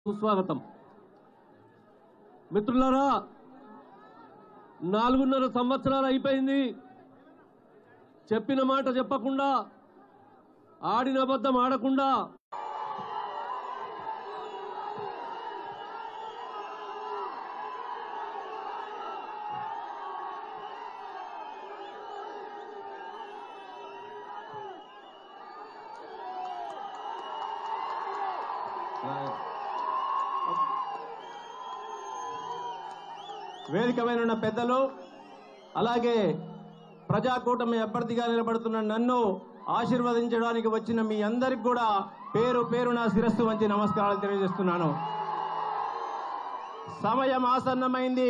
సుస్వాగతం మిత్రులారా నాలుగున్నర సంవత్సరాలు అయిపోయింది చెప్పిన మాట చెప్పకుండా ఆడిన అబద్ధం ఆడకుండా వేదికమైన ఉన్న పెద్దలు అలాగే ప్రజాకూటమి అభ్యర్థిగా నిలబడుతున్న నన్ను ఆశీర్వదించడానికి వచ్చిన మీ అందరికి కూడా పేరు పేరు నా శిరస్సు వంచి నమస్కారాలు తెలియజేస్తున్నాను సమయం ఆసన్నమైంది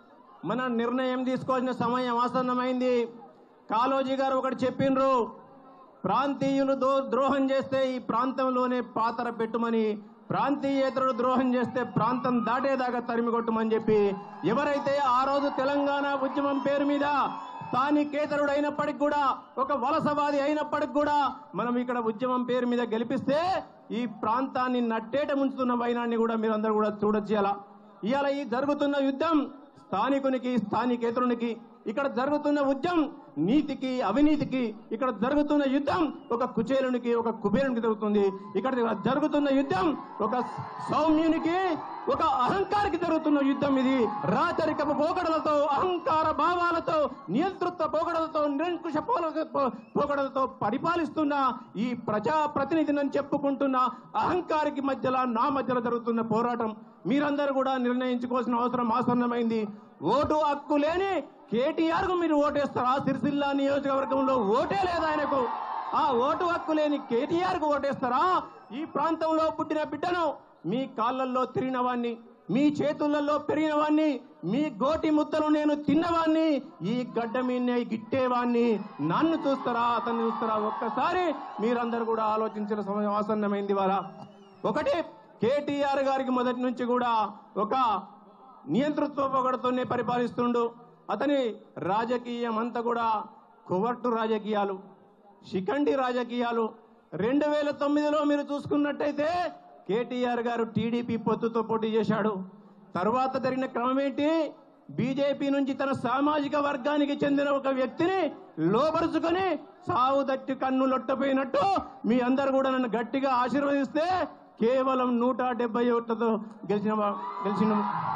మన నిర్ణయం తీసుకోవాల్సిన సమయం ఆసన్నమైంది కాలోజీ గారు ఒకటి చెప్పిండ్రు ప్రాంతీయులు దో- ద్రోహం చేస్తే ఈ ప్రాంతంలోనే పాతర పెట్టుమని ప్రాంతీయేతరుడు ద్రోహం చేస్తే ప్రాంతం దాటేదాకా తరిమి కొట్టమని చెప్పి ఎవరైతే ఆ రోజు తెలంగాణ ఉద్యమం పేరు మీద స్థానికేతరుడు అయినప్పటికి కూడా ఒక వలసవాది అయినప్పటికి కూడా మనం ఇక్కడ ఉద్యమం పేరు మీద గెలిపిస్తే ఈ ప్రాంతాన్ని నట్టేట ముంచుతున్న వైనాన్ని కూడా మీరందరూ కూడా చూడొచ్చు ఇలా ఇవాళ ఈ జరుగుతున్న యుద్ధం స్థానికునికి స్థానికేతరునికి ఇక్కడ జరుగుతున్న ఉద్యమం నీతికి అవినీతికి ఇక్కడ జరుగుతున్న యుద్ధం ఒక కుచేలునికి ఒక కుబేరునికి జరుగుతుంది ఇక్కడ జరుగుతున్న యుద్ధం ఒక సౌమ్యునికి ఒక అహంకారికి జరుగుతున్న యుద్ధం ఇది రాచరికపు పోకడలతో అహంకార భావాలతో నియంతృత్వ పోకడలతో నిరంకుశ పోల- పో- పోకడలతో పరిపాలిస్తున్న ఈ ప్రజా ప్రతినిధిని చెప్పుకుంటున్న అహంకారికి మధ్యలో నా మధ్యలో జరుగుతున్న పోరాటం మీరందరూ కూడా నిర్ణయించుకోవాల్సిన అవసరం ఆసన్నమైంది ఓటు హక్కు లేని కేటీఆర్ కు మీరు ఓటేస్తారా సిరిసిల్ల నియోజకవర్గంలో ఓటే లేదు ఆయనకు ఆ ఓటు హక్కు లేని కేటీఆర్ కు ఓటేస్తారా ఈ ప్రాంతంలో పుట్టిన బిడ్డను మీ కాళ్ళల్లో తిరిగిన వాణ్ణి మీ చేతులలో పెరిగిన వాణ్ణి మీ గోటి ముద్దలు నేను తిన్నవాణ్ణి ఈ గడ్డ మీదనే గిట్టేవాణ్ణి నన్ను చూస్తారా అతన్ని చూస్తారా ఒక్కసారి మీరందరూ కూడా ఆలోచించిన సమయం ఆసన్నమైంది వాళ్ళ ఒకటి కేటీఆర్ గారికి మొదటి నుంచి కూడా ఒక నియంతృత్వ పొగడతోనే పరిపాలిస్తుండు అతని రాజకీయం అంతా కూడా కువర్టు రాజకీయాలు శిఖండి రాజకీయాలు రెండు వేల తొమ్మిదిలో మీరు చూసుకున్నట్టయితే కేటీఆర్ గారు టీడీపీ పొత్తుతో పోటీ చేశాడు తర్వాత జరిగిన క్రమం ఏంటి బీజేపీ నుంచి తన సామాజిక వర్గానికి చెందిన ఒక వ్యక్తిని లోపరుచుకొని సావు దట్టి కన్ను లొట్టపోయినట్టు మీ అందరు కూడా నన్ను గట్టిగా ఆశీర్వదిస్తే కేవలం నూట డెబ్బై ఓట్లతో గెలిచిన వా- గెలిచిన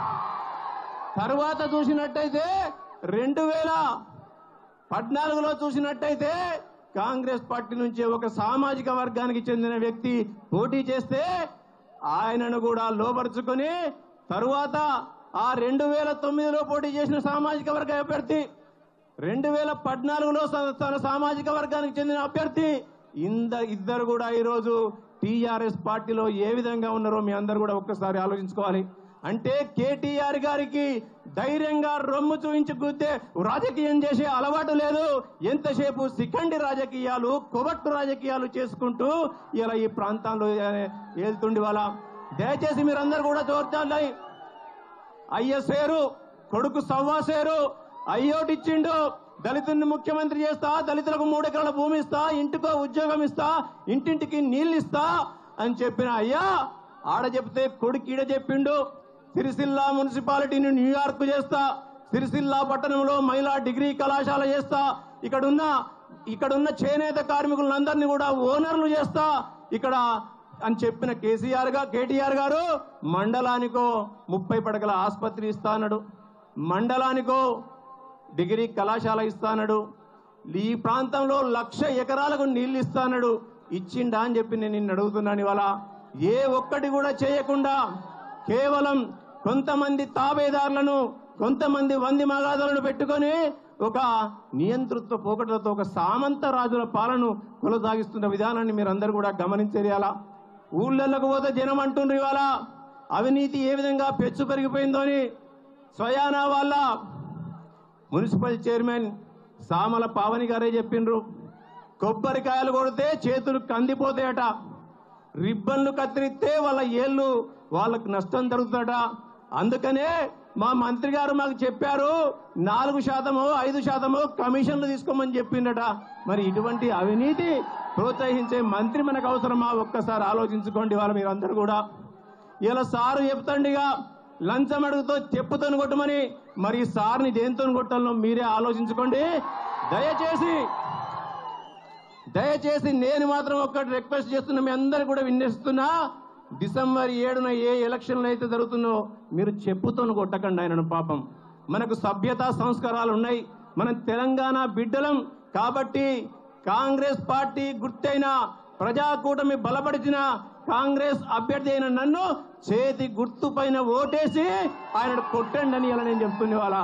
తర్వాత చూసినట్టయితే రెండు వేల పద్నాలుగులో చూసినట్టయితే కాంగ్రెస్ పార్టీ నుంచి ఒక సామాజిక వర్గానికి చెందిన వ్యక్తి పోటీ చేస్తే ఆయనను కూడా లోపరుచుకొని తరువాత ఆ రెండు వేల తొమ్మిదిలో పోటీ చేసిన సామాజిక వర్గ అభ్యర్థి రెండు వేల పద్నాలుగులో స- తన సామాజిక వర్గానికి చెందిన అభ్యర్థి ఇంద ఇద్దరు కూడా ఈరోజు టీఆర్ఎస్ పార్టీలో ఏ విధంగా ఉన్నారో మీ అందరు కూడా ఒక్కసారి ఆలోచించుకోవాలి అంటే కేటీఆర్ గారికి ధైర్యంగా రొమ్ము చూపించి గుద్దే రాజకీయం చేసే అలవాటు లేదు ఎంతసేపు సికండి రాజకీయాలు కొబట్టు రాజకీయాలు చేసుకుంటూ ఇలా ఈ ప్రాంతాల్లో వెళ్తుండి వాళ్ళ దయచేసి మీరందరూ కూడా చూడాలి అయ్యసేరు కొడుకు సవ్వాసేరు అయ్యోటిచ్చిండు దళితుల్ని ముఖ్యమంత్రి చేస్తా దళితులకు మూడు ఎకరాల భూమి ఇస్తా ఇంటికో ఉద్యోగం ఇస్తా ఇంటింటికి నీళ్ళు ఇస్తా అని చెప్పిన అయ్యా ఆడ చెప్తే కొడుకు ఈడ చెప్పిండు సిరిసిల్ల మున్సిపాలిటీని న్యూయార్క్ చేస్తా సిరిసిల్ల పట్టణంలో మహిళా డిగ్రీ కళాశాల చేస్తా ఇక్కడున్న ఇక్కడున్న చేనేత కార్మికులందరినీ కూడా ఓనర్లు చేస్తా ఇక్కడ అని చెప్పిన కేసీఆర్ గా కేటీఆర్ గారు మండలానికో ముప్పై పడకల ఆసుపత్రి ఇస్తానడు మండలానికో డిగ్రీ కళాశాల ఇస్తానడు ఈ ప్రాంతంలో లక్ష ఎకరాలకు నీళ్లు ఇస్తానడు ఇచ్చిండా అని చెప్పి నేను నిన్ను అడుగుతున్నాను ఇవాళ ఏ ఒక్కటి కూడా చేయకుండా కేవలం కొంతమంది తాబేదారులను కొంతమంది వంది మగాదులను పెట్టుకొని ఒక నియంతృత్వ పోకటలతో ఒక సామంత రాజుల పాలన కొనసాగిస్తున్న విధానాన్ని మీరందరూ కూడా గమనించేయాలా ఊళ్ళల్లోకి పోతే జనం అంటుండ్రు ఇవాళ అవినీతి ఏ విధంగా పెచ్చు పెరిగిపోయిందో అని స్వయానా వాళ్ళ మున్సిపల్ చైర్మన్ సామల పావని గారే చెప్పిండ్రు కొబ్బరికాయలు కొడితే చేతులు కందిపోతాయట రిబ్బన్లు కత్తిరిస్తే వాళ్ళ ఏళ్ళు వాళ్ళకు నష్టం జరుగుతుందట అందుకనే మా మంత్రి గారు మాకు చెప్పారు నాలుగు శాతము ఐదు శాతము కమిషన్లు తీసుకోమని చెప్పిండట మరి ఇటువంటి అవినీతి ప్రోత్సహించే మంత్రి మనకు అవసరమా ఒక్కసారి ఆలోచించుకోండి వాళ్ళు మీరందరూ కూడా ఇలా సారు చెప్తాండిగా లంచం అడుగుతో చెప్పుతో కొట్టమని మరి ఈ సార్ని దేంతో కొట్టాలో మీరే ఆలోచించుకోండి దయచేసి దయచేసి నేను మాత్రం ఒక్కటి రిక్వెస్ట్ చేస్తున్నా మీ అందరు కూడా విన్నిస్తున్నా డిసెంబర్ ఏడున ఏ ఎలక్షన్లు అయితే జరుగుతుందో మీరు చెప్పుతో కొట్టకండి ఆయనను పాపం మనకు సభ్యత సంస్కారాలు ఉన్నాయి మనం తెలంగాణ బిడ్డలం కాబట్టి కాంగ్రెస్ పార్టీ గుర్తైన ప్రజాకూటమి బలపడిచిన కాంగ్రెస్ అభ్యర్థి అయిన నన్ను చేతి గుర్తు పైన ఓటేసి ఆయన కొట్టండి అని ఇలా నేను చెప్తున్నా వాళ్ళ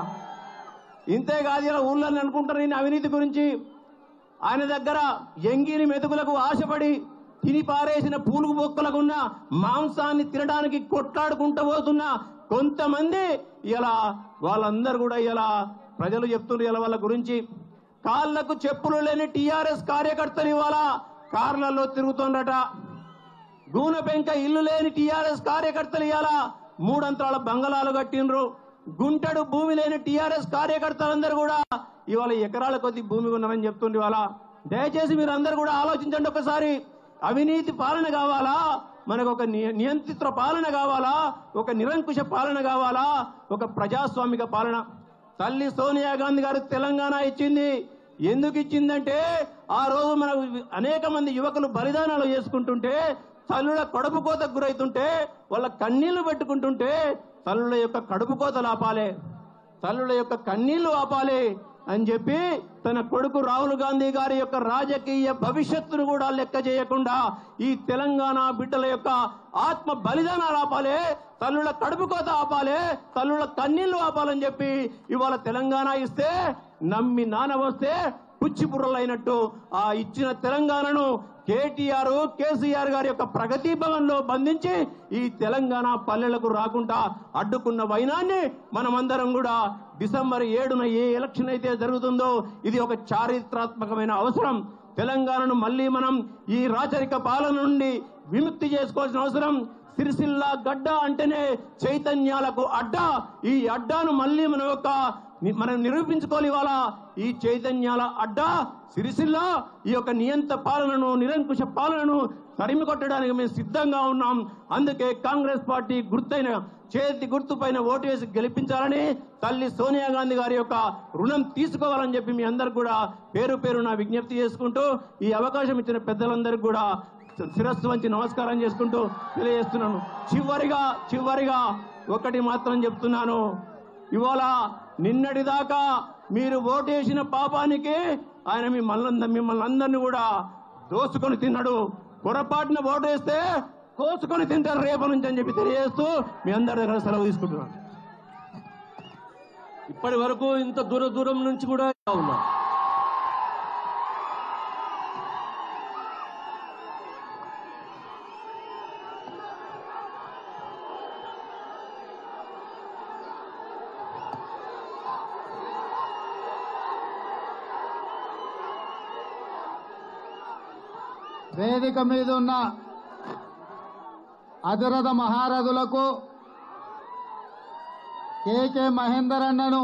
ఇంతేకాదు ఇలా ఊళ్ళో అనుకుంటారు నేను అవినీతి గురించి ఆయన దగ్గర ఎంగిని మెతుకులకు ఆశపడి తిని పారేసిన పూలుగు బొక్కలకు ఉన్న మాంసాన్ని తినడానికి కొట్లాడుకుంటూ పోతున్న కొంతమంది ఇలా వాళ్ళందరూ కూడా ఇలా ప్రజలు చెప్తున్నారు ఇలా వాళ్ళ గురించి కాళ్లకు చెప్పులు లేని టీఆర్ఎస్ కార్యకర్తలు ఇవాళ కార్లలో తిరుగుతుండట గూనె పెంక ఇల్లు లేని టీఆర్ఎస్ కార్యకర్తలు ఇవాళ మూడంతరాల బంగళాలు కట్టిండ్రు గుంటడు భూమి లేని టీఆర్ఎస్ కార్యకర్తలందరూ కూడా ఇవాళ ఎకరాల కొద్ది భూమి ఉన్నారని చెప్తుండ్రు ఇవాళ దయచేసి మీరు అందరు కూడా ఆలోచించండి ఒకసారి అవినీతి పాలన కావాలా మనకు ఒక నియ- నియంత్రిత పాలన కావాలా ఒక నిరంకుశ పాలన కావాలా ఒక ప్రజాస్వామిక పాలన తల్లి సోనియా గాంధీ గారు తెలంగాణ ఇచ్చింది ఎందుకు ఇచ్చిందంటే ఆ రోజు మన అనేక మంది యువకులు బలిదానాలు చేసుకుంటుంటే తల్లుల కడుపు కోతకు గురైతుంటే వాళ్ళ కన్నీళ్లు పెట్టుకుంటుంటే తల్లుల యొక్క కడుపు కోతలు ఆపాలి తల్లుల యొక్క కన్నీళ్లు ఆపాలి అని చెప్పి తన కొడుకు రాహుల్ గాంధీ గారి యొక్క రాజకీయ భవిష్యత్తును కూడా లెక్క చేయకుండా ఈ తెలంగాణ బిడ్డల యొక్క ఆత్మ బలిదానాలు ఆపాలి తల్లుల కడుపు కోత ఆపాలి తల్లుల కన్నీళ్లు ఆపాలని చెప్పి ఇవాళ తెలంగాణ ఇస్తే నమ్మి నాన వస్తే పుచ్చి బుర్రలైనట్టు ఆ ఇచ్చిన తెలంగాణను కేటీఆర్ కేసీఆర్ గారి యొక్క ప్రగతి భవన్ లో బంధించి ఈ తెలంగాణ పల్లెలకు రాకుండా అడ్డుకున్న వైనాన్ని మనమందరం కూడా డిసెంబర్ ఏడున ఏ ఎలక్షన్ అయితే జరుగుతుందో ఇది ఒక చారిత్రాత్మకమైన అవసరం తెలంగాణను మళ్ళీ మనం ఈ రాచరిక పాలన నుండి విముక్తి చేసుకోవాల్సిన అవసరం సిరిసిల్ల గడ్డ అంటేనే చైతన్యాలకు అడ్డ ఈ అడ్డాను మళ్ళీ మన యొక్క ని- మనం నిరూపించుకోవాలి ఇవాళ ఈ చైతన్యాల అడ్డ సిరిసిల్ల ఈ యొక్క నియంత పాలనను నిరంకుశ పాలనను తరిమి కొట్టడానికి మేము సిద్ధంగా ఉన్నాం అందుకే కాంగ్రెస్ పార్టీ గుర్తైన చేతి గుర్తు పైన ఓటు వేసి గెలిపించాలని తల్లి సోనియా గాంధీ గారి యొక్క రుణం తీసుకోవాలని చెప్పి మీ అందరికి కూడా పేరు పేరు నా విజ్ఞప్తి చేసుకుంటూ ఈ అవకాశం ఇచ్చిన పెద్దలందరికీ కూడా శిరస్సు వంచి నమస్కారం చేసుకుంటూ తెలియజేస్తున్నాను చివరిగా చివరిగా ఒకటి మాత్రం చెప్తున్నాను ఇవాళ నిన్నటి దాకా మీరు ఓటేసిన పాపానికి ఆయన మిమ్మల్ని మిమ్మల్ని అందరినీ కూడా దోసుకొని తిన్నాడు పొరపాటున ఓటేస్తే కోసుకొని తింటారు రేపటి నుంచి అని చెప్పి తెలియజేస్తూ మీ అందరి దగ్గర సెలవు తీసుకుంటున్నాను ఇప్పటి వరకు ఇంత దూర దూరం నుంచి కూడా ఉన్నా వేదిక మీద ఉన్న అధిరథ మహారథులకు కేకే మహేందర్ అన్నను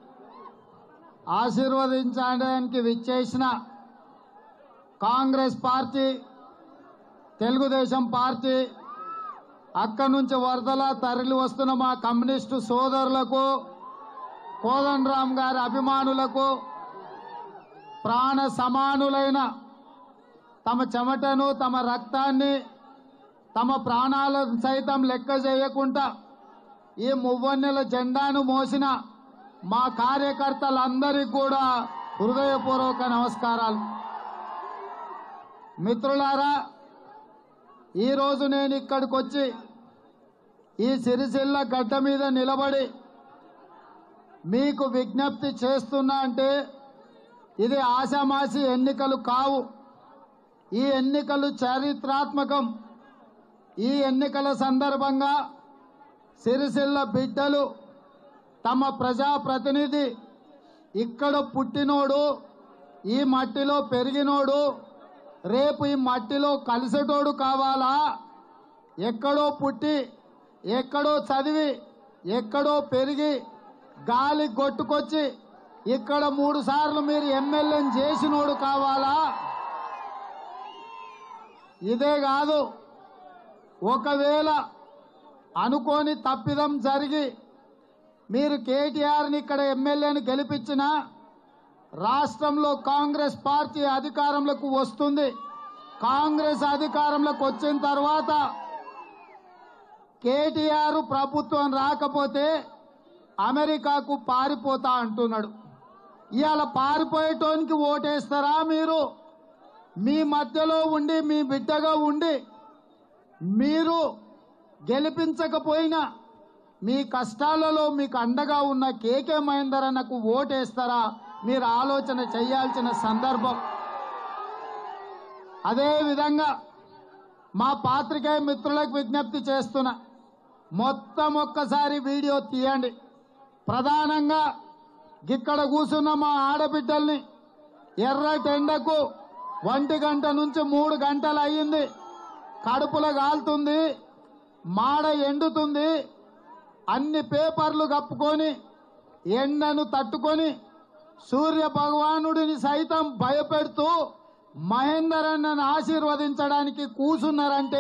ఆశీర్వదించడానికి విచ్చేసిన కాంగ్రెస్ పార్టీ తెలుగుదేశం పార్టీ అక్కడి నుంచి వరదలా తరలి వస్తున్న మా కమ్యూనిస్టు సోదరులకు కోదండరామ్ గారి అభిమానులకు ప్రాణ సమానులైన తమ చెమటను తమ రక్తాన్ని తమ ప్రాణాలను సైతం లెక్క చేయకుండా ఈ మువ్వన్నెల జెండాను మోసిన మా కార్యకర్తలందరికీ కూడా హృదయపూర్వక నమస్కారాలు మిత్రులారా ఈరోజు నేను ఇక్కడికి వచ్చి ఈ సిరిసిల్ల గడ్డ మీద నిలబడి మీకు విజ్ఞప్తి చేస్తున్నా అంటే ఇది ఆషామాషి ఎన్నికలు కావు ఈ ఎన్నికలు చారిత్రాత్మకం ఈ ఎన్నికల సందర్భంగా సిరిసిల్ల బిడ్డలు తమ ప్రజాప్రతినిధి ఇక్కడ పుట్టినోడు ఈ మట్టిలో పెరిగినోడు రేపు ఈ మట్టిలో కలిసేటోడు కావాలా ఎక్కడో పుట్టి ఎక్కడో చదివి ఎక్కడో పెరిగి గాలి కొట్టుకొచ్చి ఇక్కడ మూడు సార్లు మీరు ఎమ్మెల్యేని చేసినోడు కావాలా ఇదే కాదు ఒకవేళ అనుకోని తప్పిదం జరిగి మీరు కేటీఆర్ని ఇక్కడ ఎమ్మెల్యేని గెలిపించిన రాష్ట్రంలో కాంగ్రెస్ పార్టీ అధికారంలోకి వస్తుంది కాంగ్రెస్ అధికారంలోకి వచ్చిన తర్వాత కేటీఆర్ ప్రభుత్వం రాకపోతే అమెరికాకు పారిపోతా అంటున్నాడు ఇవాళ పారిపోయేటోనికి ఓటేస్తారా మీరు మీ మధ్యలో ఉండి మీ బిడ్డగా ఉండి మీరు గెలిపించకపోయినా మీ కష్టాలలో మీకు అండగా ఉన్న కేకే మహేందర్ అన్నకు ఓటేస్తారా మీరు ఆలోచన చేయాల్సిన సందర్భం అదే విధంగా మా పాత్రికేయ మిత్రులకు విజ్ఞప్తి చేస్తున్నా మొత్తం ఒక్కసారి వీడియో తీయండి ప్రధానంగా ఇక్కడ కూర్చున్న మా ఆడబిడ్డల్ని ఎర్రటెండకు ఒంటి గంట నుంచి మూడు గంటలు అయ్యింది కడుపులో కాలుతుంది మాడ ఎండుతుంది అన్ని పేపర్లు కప్పుకొని ఎండను తట్టుకొని సూర్య భగవానుడిని సైతం భయపెడుతూ మహేందర్ అన్నను ఆశీర్వదించడానికి కూసున్నారంటే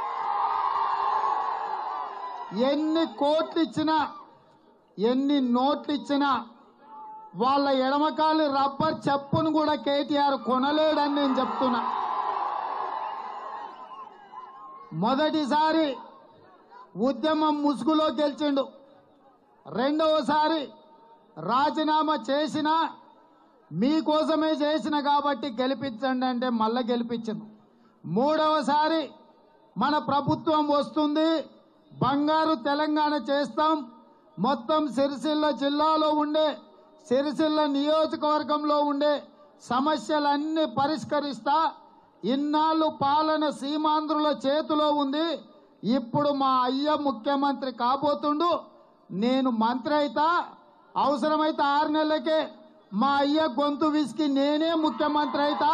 ఎన్ని కోట్లు ఇచ్చినా ఎన్ని నోట్లు ఇచ్చినా వాళ్ళ ఎడమకాలి రబ్బర్ చెప్పును కూడా కేటీఆర్ కొనలేడని నేను చెప్తున్నా మొదటిసారి ఉద్యమం ముసుగులో గెలిచిండు రెండవసారి రాజీనామా చేసినా మీకోసమే చేసిన కాబట్టి గెలిపించండి అంటే మళ్ళా గెలిపించింది మూడవసారి మన ప్రభుత్వం వస్తుంది బంగారు తెలంగాణ చేస్తాం మొత్తం సిరిసిల్ల జిల్లాలో ఉండే సిరిసిల్ల నియోజకవర్గంలో ఉండే సమస్యలన్నీ పరిష్కరిస్తా ఇన్నాళ్ళు పాలన సీమాంధ్రుల చేతిలో ఉంది ఇప్పుడు మా అయ్య ముఖ్యమంత్రి కాబోతుండు నేను మంత్రి అయితా అవసరమైతే ఆరు నెలలకే మా అయ్య గొంతు విసికి నేనే ముఖ్యమంత్రి అయితా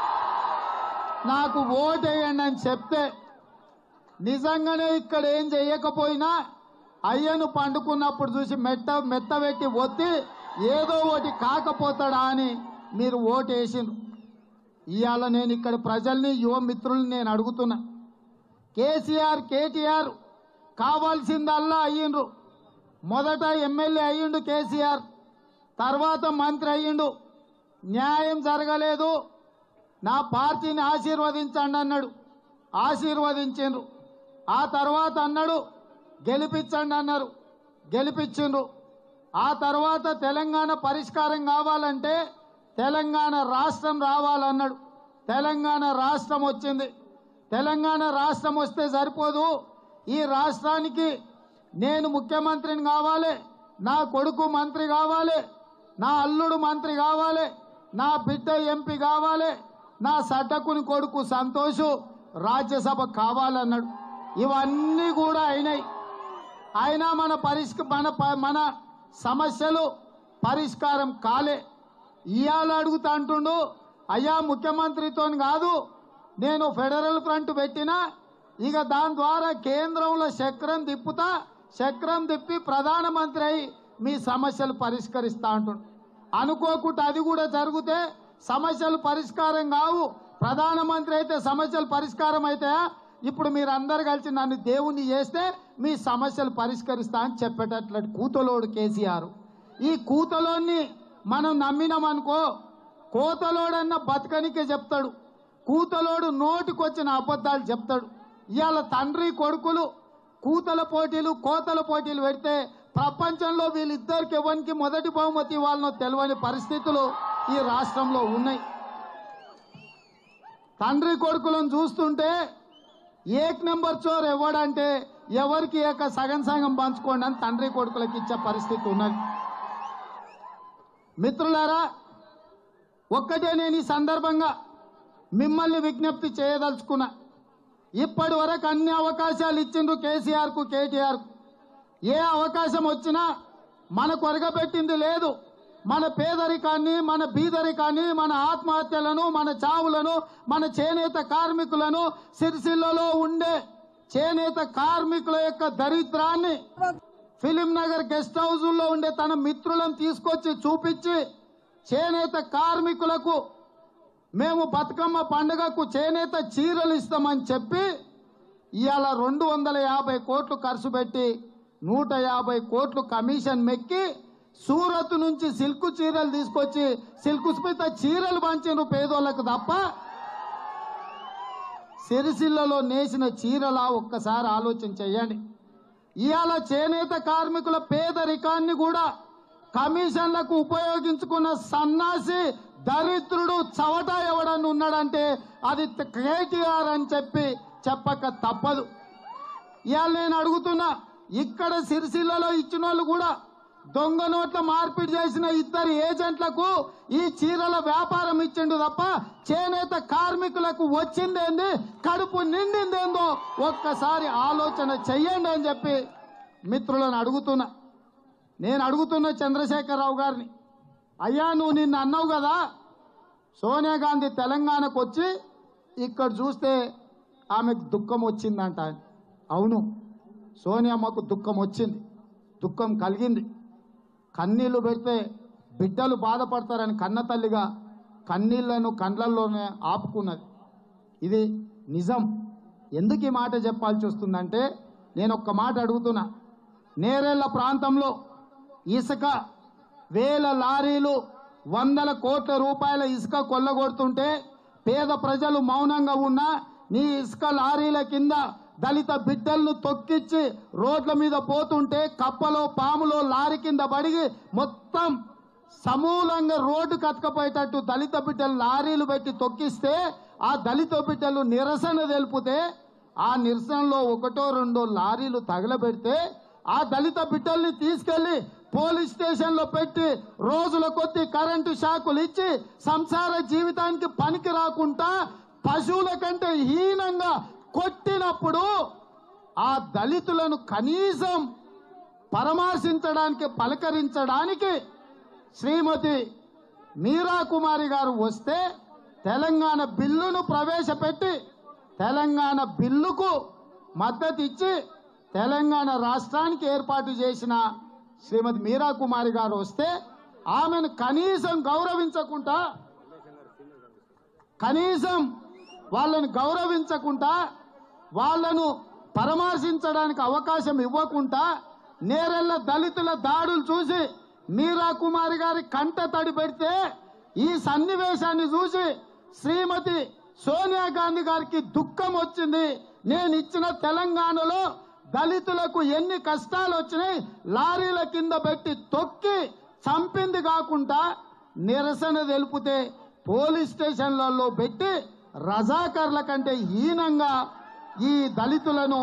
నాకు ఓటేయండి అని చెప్తే నిజంగానే ఇక్కడ ఏం చేయకపోయినా అయ్యను పండుకున్నప్పుడు చూసి మెట్ట మెత్తబెట్టి ఒత్తి ఏదో ఒకటి కాకపోతాడా అని మీరు ఓటేసిండ్రు ఇవాళ నేను ఇక్కడ ప్రజల్ని యువ మిత్రుల్ని నేను అడుగుతున్నా కేసీఆర్ కేటీఆర్ కావాల్సిందల్లా అయ్యిండ్రు మొదట ఎమ్మెల్యే అయ్యిండు కేసీఆర్ తర్వాత మంత్రి అయ్యిండు న్యాయం జరగలేదు నా పార్టీని ఆశీర్వదించండి అన్నాడు ఆశీర్వదించిండ్రు ఆ తర్వాత అన్నాడు గెలిపించండి అన్నారు గెలిపించిండ్రు ఆ తర్వాత తెలంగాణ పరిష్కారం కావాలంటే తెలంగాణ రాష్ట్రం రావాలన్నాడు తెలంగాణ రాష్ట్రం వచ్చింది తెలంగాణ రాష్ట్రం వస్తే సరిపోదు ఈ రాష్ట్రానికి నేను ముఖ్యమంత్రిని కావాలి నా కొడుకు మంత్రి కావాలి నా అల్లుడు మంత్రి కావాలి నా బిడ్డ ఎంపీ కావాలి నా సడ్డకుని కొడుకు సంతోషు రాజ్యసభ కావాలన్నాడు ఇవన్నీ కూడా అయినాయి అయినా మన పరిష్క మన ప- మన సమస్యలు పరిష్కారం కాలే ఇవాళ అడుగుతా అంటుండు అయ్యా ముఖ్యమంత్రితో కాదు నేను ఫెడరల్ ఫ్రంట్ పెట్టినా ఇక దాని ద్వారా కేంద్రంలో చక్రం తిప్పుతా చక్రం తిప్పి ప్రధానమంత్రి అయి మీ సమస్యలు పరిష్కరిస్తా అంటుండు అనుకోకుండా అది కూడా జరిగితే సమస్యలు పరిష్కారం కావు ప్రధానమంత్రి అయితే సమస్యలు పరిష్కారం అవుతాయా ఇప్పుడు మీరు అందరు కలిసి నన్ను దేవుణ్ణి చేస్తే మీ సమస్యలు పరిష్కరిస్తా అని చెప్పేటట్లు కూతలోడు కేసీఆర్ ఈ కూతలోని మనం నమ్మినామనుకో కోతలోడన్న బతకనికే చెప్తాడు కూతలోడు నోటికొచ్చిన అబద్ధాలు చెప్తాడు ఇవాళ తండ్రి కొడుకులు కూతల పోటీలు కోతల పోటీలు పెడితే ప్రపంచంలో వీళ్ళిద్దరికి ఎవరికి మొదటి బహుమతి ఇవ్వాలనో తెలియని పరిస్థితులు ఈ రాష్ట్రంలో ఉన్నాయి తండ్రి కొడుకులను చూస్తుంటే ఏక్ నెంబర్ చోర్ ఎవడంటే ఎవరికి ఏక సగం సగం పంచుకోండి అని తండ్రి కొడుకులకు ఇచ్చే పరిస్థితి ఉన్నది మిత్రులారా ఒక్కటే నేను ఈ సందర్భంగా మిమ్మల్ని విజ్ఞప్తి చేయదలుచుకున్నా ఇప్పటి వరకు అన్ని అవకాశాలు ఇచ్చిండ్రు కేసీఆర్కు కేటీఆర్కు ఏ అవకాశం వచ్చినా మన కొరగబెట్టింది లేదు మన పేదరికాన్ని మన బీదరికాన్ని మన ఆత్మహత్యలను మన చావులను మన చేనేత కార్మికులను సిరిసిల్లలో ఉండే చేనేత కార్మికుల యొక్క దరిద్రాన్ని ఫిలిం నగర్ గెస్ట్ హౌజుల్లో ఉండే తన మిత్రులను తీసుకొచ్చి చూపించి చేనేత కార్మికులకు మేము బతుకమ్మ పండుగకు చేనేత చీరలు ఇస్తామని చెప్పి ఇవాళ రెండు వందల యాభై కోట్లు ఖర్చు పెట్టి నూట యాభై కోట్లు కమిషన్ మెక్కి సూరత్ నుంచి సిల్క్ చీరలు తీసుకొచ్చి సిల్క్ స్మిత చీరలు పంచిన పేదోళ్ళకు తప్ప సిరిసిల్లలో నేసిన చీరలా ఒక్కసారి ఆలోచన చేయండి ఇవాళ చేనేత కార్మికుల పేదరికాన్ని కూడా కమిషన్లకు ఉపయోగించుకున్న సన్నాసి దరిద్రుడు చవట ఎవడని ఉన్నాడంటే అది కేటీఆర్ అని చెప్పి చెప్పక తప్పదు ఇవాళ నేను అడుగుతున్నా ఇక్కడ సిరిసిల్లలో ఇచ్చిన వాళ్ళు కూడా దొంగ నోట్ల మార్పిడి చేసిన ఇద్దరు ఏజెంట్లకు ఈ చీరల వ్యాపారం ఇచ్చిండు తప్ప చేనేత కార్మికులకు వచ్చిందేంది కడుపు నిండిందేందో ఒక్కసారి ఆలోచన చెయ్యండి అని చెప్పి మిత్రులను అడుగుతున్నా నేను అడుగుతున్న చంద్రశేఖరరావు గారిని అయ్యా నువ్వు నిన్న అన్నావు కదా సోనియా గాంధీ తెలంగాణకు వచ్చి ఇక్కడ చూస్తే ఆమెకు దుఃఖం వచ్చిందంట అవును సోనియమ్మకు దుఃఖం వచ్చింది దుఃఖం కలిగింది కన్నీళ్లు పెడితే బిడ్డలు బాధపడతారని కన్న తల్లిగా కన్నీళ్లను కండ్లల్లోనే ఆపుకున్నది ఇది నిజం ఎందుకు ఈ మాట చెప్పాల్సి వస్తుందంటే నేను ఒక్క మాట అడుగుతున్నా నేరేళ్ల ప్రాంతంలో ఇసుక వేల లారీలు వందల కోట్ల రూపాయల ఇసుక కొల్లగొడుతుంటే పేద ప్రజలు మౌనంగా ఉన్నా నీ ఇసుక లారీల కింద దళిత బిడ్డలను తొక్కిచ్చి రోడ్ల మీద పోతుంటే కప్పలో పాములో లారీ కింద పడిగి మొత్తం సమూలంగా రోడ్డు కతకపోయేటట్టు దళిత బిడ్డలు లారీలు పెట్టి తొక్కిస్తే ఆ దళిత బిడ్డలు నిరసన తెలిపితే ఆ నిరసనలో ఒకటో రెండో లారీలు తగలబెడితే ఆ దళిత బిడ్డల్ని తీసుకెళ్లి పోలీస్ స్టేషన్ లో పెట్టి రోజుల కొద్ది కరెంటు షాకులు ఇచ్చి సంసార జీవితానికి పనికి రాకుండా పశువుల కంటే హీనంగా కొట్టినప్పుడు ఆ దళితులను కనీసం పరామర్శించడానికి పలకరించడానికి శ్రీమతి మీరా కుమారి గారు వస్తే తెలంగాణ బిల్లును ప్రవేశపెట్టి తెలంగాణ బిల్లుకు మద్దతు ఇచ్చి తెలంగాణ రాష్ట్రానికి ఏర్పాటు చేసిన శ్రీమతి మీరా కుమారి గారు వస్తే ఆమెను కనీసం గౌరవించకుండా కనీసం వాళ్ళని గౌరవించకుండా వాళ్ళను పరామర్శించడానికి అవకాశం ఇవ్వకుండా నేరెళ్ళ దళితుల దాడులు చూసి మీరా కుమారి గారి కంట తడి పెడితే ఈ సన్నివేశాన్ని చూసి శ్రీమతి సోనియా గాంధీ గారికి దుఃఖం వచ్చింది నేను ఇచ్చిన తెలంగాణలో దళితులకు ఎన్ని కష్టాలు వచ్చినాయి లారీల కింద పెట్టి తొక్కి చంపింది కాకుండా నిరసన తెలిపితే పోలీస్ స్టేషన్లలో పెట్టి రజాకర్ల కంటే హీనంగా ఈ దళితులను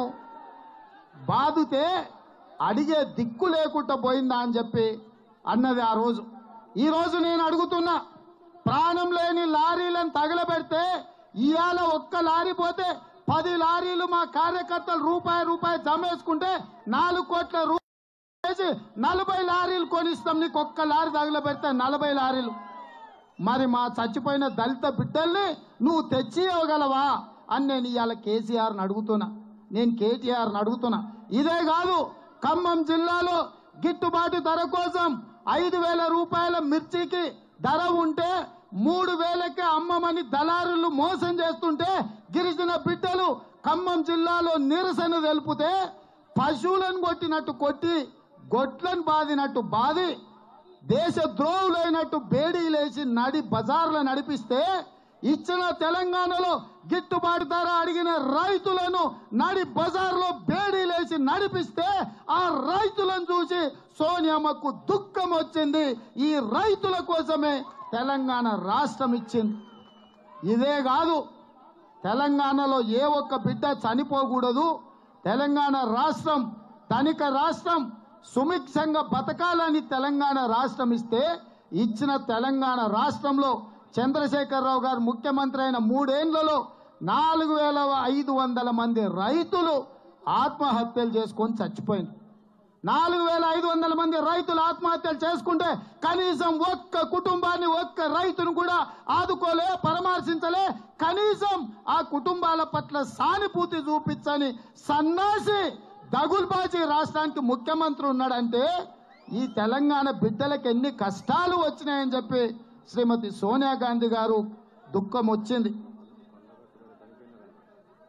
బాధితే అడిగే దిక్కు లేకుండా పోయిందా అని చెప్పి అన్నది ఆ రోజు ఈ రోజు నేను అడుగుతున్నా ప్రాణం లేని లారీలను తగలబెడితే ఇవాళ ఒక్క లారీ పోతే పది లారీలు మా కార్యకర్తలు రూపాయి రూపాయి జమేసుకుంటే నాలుగు కోట్ల రూపాయలు వేసి నలభై లారీలు కొనిస్తాం నీకు ఒక్క లారీ తగలబెడితే నలభై లారీలు మరి మా చచ్చిపోయిన దళిత బిడ్డల్ని నువ్వు తెచ్చి ఇవ్వగలవా అని నేను ఇవాళ కేసీఆర్ని అడుగుతున్నా నేను కేటీఆర్ని అడుగుతున్నా ఇదే కాదు ఖమ్మం జిల్లాలో గిట్టుబాటు ధర కోసం ఐదు వేల రూపాయల మిర్చికి ధర ఉంటే మూడు వేలకే అమ్మమని దళారులు మోసం చేస్తుంటే గిరిజన బిడ్డలు ఖమ్మం జిల్లాలో నిరసన తెలుపుతే పశువులను కొట్టినట్టు కొట్టి గొడ్లను బాదినట్టు బాది దేశ ద్రోహులైనట్టు బేడీలేసి నడి బజార్లు నడిపిస్తే ఇచ్చిన తెలంగాణలో గిట్టుబాటు ధర అడిగిన రైతులను నడి బజార్లో బేడీలేసి నడిపిస్తే ఆ రైతులను చూసి సోనియమ్మకు దుఃఖం వచ్చింది ఈ రైతుల కోసమే తెలంగాణ రాష్ట్రం ఇచ్చింది ఇదే కాదు తెలంగాణలో ఏ ఒక్క బిడ్డ చనిపోకూడదు తెలంగాణ రాష్ట్రం ధనిక రాష్ట్రం సుమిక్షంగా బతకాలని తెలంగాణ రాష్ట్రం ఇస్తే ఇచ్చిన తెలంగాణ రాష్ట్రంలో చంద్రశేఖరరావు గారు ముఖ్యమంత్రి అయిన మూడేళ్లలో నాలుగు వేల ఐదు వందల మంది రైతులు ఆత్మహత్యలు చేసుకొని చచ్చిపోయింది నాలుగు వేల ఐదు వందల మంది రైతులు ఆత్మహత్యలు చేసుకుంటే కనీసం ఒక్క కుటుంబాన్ని ఒక్క రైతును కూడా ఆదుకోలే పరామర్శించలే కనీసం ఆ కుటుంబాల పట్ల సానుభూతి చూపించని సన్నాసి దగుల్బాజీ రాష్ట్రానికి ముఖ్యమంత్రి ఉన్నాడంటే ఈ తెలంగాణ బిడ్డలకు ఎన్ని కష్టాలు వచ్చినాయని చెప్పి శ్రీమతి సోనియా గాంధీ గారు దుఃఖం వచ్చింది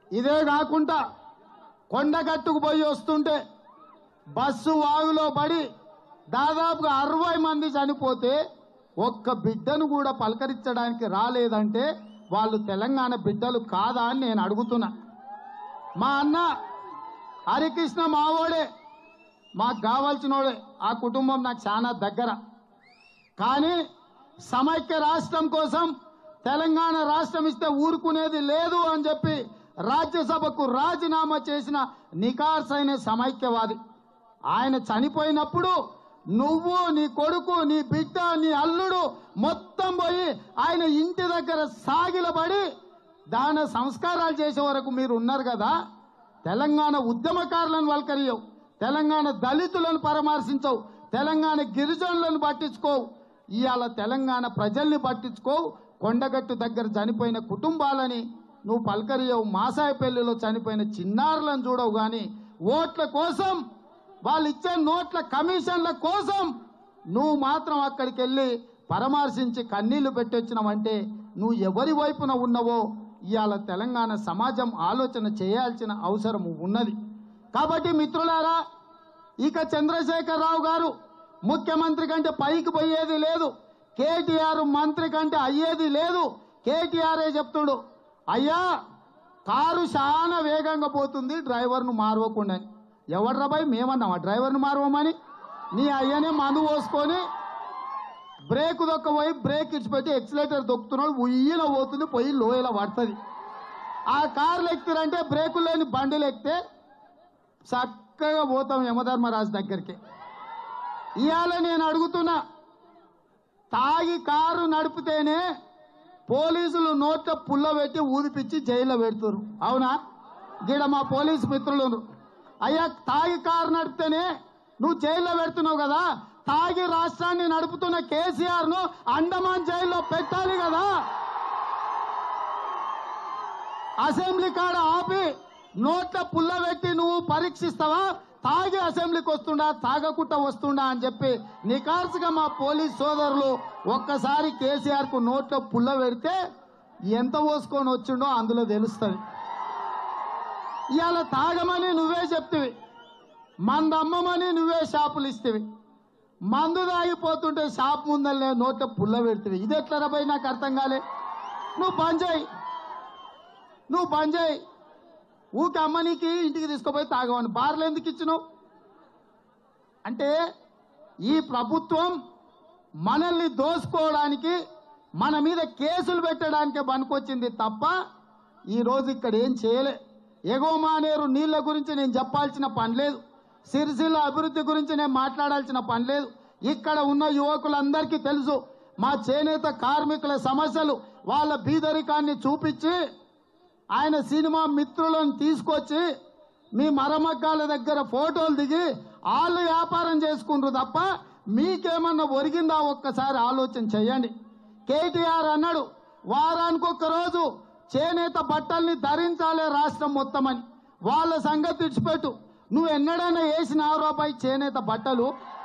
ఇదే కాకుండా కొండగట్టుకు పోయి వస్తుంటే బస్సు వాగులో పడి దాదాపుగా అరవై మంది చనిపోతే ఒక్క బిడ్డను కూడా పలకరించడానికి రాలేదంటే వాళ్ళు తెలంగాణ బిడ్డలు కాదా అని నేను అడుగుతున్నా మా అన్న హరికృష్ణ మావోడే మాకు కావాల్సినోడే ఆ కుటుంబం నాకు చాలా దగ్గర కానీ సమైక్య రాష్ట్రం కోసం తెలంగాణ రాష్ట్రం ఇస్తే ఊరుకునేది లేదు అని చెప్పి రాజ్యసభకు రాజీనామా చేసిన నికార్సైన సమైక్యవాది ఆయన చనిపోయినప్పుడు నువ్వు నీ కొడుకు నీ బిడ్డ నీ అల్లుడు మొత్తం పోయి ఆయన ఇంటి దగ్గర సాగిలబడి దాన సంస్కారాలు చేసే వరకు మీరు ఉన్నారు కదా తెలంగాణ ఉద్యమకారులను వల్కరియవు తెలంగాణ దళితులను పరామర్శించవు తెలంగాణ గిరిజనులను పట్టించుకోవు ఇవాళ తెలంగాణ ప్రజల్ని పట్టించుకోవు కొండగట్టు దగ్గర చనిపోయిన కుటుంబాలని నువ్వు పలకరియవు మాసాయపల్లిలో చనిపోయిన చిన్నారులను చూడవు కానీ ఓట్ల కోసం వాళ్ళు ఇచ్చే నోట్ల కమిషన్ల కోసం నువ్వు మాత్రం అక్కడికి వెళ్ళి పరామర్శించి కన్నీళ్లు పెట్టొచ్చినావంటే నువ్వు ఎవరి వైపున ఉన్నవో ఇవాళ తెలంగాణ సమాజం ఆలోచన చేయాల్సిన అవసరం ఉన్నది కాబట్టి మిత్రులారా ఇక చంద్రశేఖరరావు గారు ముఖ్యమంత్రి కంటే పైకి పోయేది లేదు కేటీఆర్ మంత్రి కంటే అయ్యేది లేదు కేటీఆరే చెప్తుడు అయ్యా కారు చాలా వేగంగా పోతుంది డ్రైవర్ను మారవకుండా ఎవడ్రా బాయ్ మేమన్నామా డ్రైవర్ను మారవమని నీ అయ్యనే మందు పోసుకొని బ్రేక్ దొక్కపోయి బ్రేక్ ఇచ్చిపెట్టి ఎక్సిలేటర్ దొక్కుతున్నాడు ఉయ్యిలో పోతుంది పోయి లోయలో పడుతుంది ఆ కార్లు ఎక్కిరంటే బ్రేకులు లేని బండిలు ఎక్కితే చక్కగా పోతాం యమధర్మరాజు దగ్గరికి ఇవాళ నేను అడుగుతున్నా తాగి కారు నడిపితేనే పోలీసులు నోట్ల పుల్ల పెట్టి ఊదిపిచ్చి జైల్లో పెడుతురు అవునా గీడ మా పోలీసు మిత్రులు అయ్యా తాగి కారు నడిపితేనే నువ్వు జైల్లో పెడుతున్నావు కదా తాగి రాష్ట్రాన్ని నడుపుతున్న కేసీఆర్ ను అండమాన్ జైల్లో పెట్టాలి కదా అసెంబ్లీ కాడ ఆపి నోట్ల పుల్ల పెట్టి నువ్వు పరీక్షిస్తావా తాగి అసెంబ్లీకి వస్తుండా తాగకుండా వస్తుండా అని చెప్పి నికార్సుగా మా పోలీస్ సోదరులు ఒక్కసారి కేసీఆర్ కు నోట్లో పుల్ల పెడితే ఎంత పోసుకొని వచ్చిండో అందులో తెలుస్తుంది ఇవాళ తాగమని నువ్వే చెప్తివి మందమ్మమని నువ్వే షాపులు ఇస్తేవి మందు తాగిపోతుంటే షాప్ ముందల్లే నోట్లో పుల్ల పెడుతుంది ఇది ఎట్లా రాబాయి నాకు అర్థం కాలే నువ్వు బంద్ చేయి నువ్వు బంద్ చేయి ఊకి అమ్మనికి ఇంటికి తీసుకుపోయి తాగమని బార్లు ఎందుకు ఇచ్చినావు అంటే ఈ ప్రభుత్వం మనల్ని దోసుకోవడానికి మన మీద కేసులు పెట్టడానికే పనికొచ్చింది తప్ప ఈ రోజు ఇక్కడ ఏం చేయలే ఎగోమానేరు నీళ్ల గురించి నేను చెప్పాల్సిన పని లేదు సిరిసిల్ల అభివృద్ధి గురించి నేను మాట్లాడాల్సిన పని లేదు ఇక్కడ ఉన్న యువకులందరికీ తెలుసు మా చేనేత కార్మికుల సమస్యలు వాళ్ళ బీదరికాన్ని చూపించి ఆయన సినిమా మిత్రులను తీసుకొచ్చి మీ మరమగ్గాల దగ్గర ఫోటోలు దిగి వాళ్ళు వ్యాపారం చేసుకుంటారు తప్ప మీకేమన్నా ఒరిగిందా ఒక్కసారి ఆలోచన చేయండి కేటీఆర్ అన్నాడు వారానికి ఒక్క రోజు చేనేత బట్టల్ని ధరించాలే రాష్ట్రం మొత్తం అని వాళ్ళ సంగతి విడిచిపెట్టు నువ్వు ఎన్నడైనా వేసిన రూపాయి చేనేత బట్టలు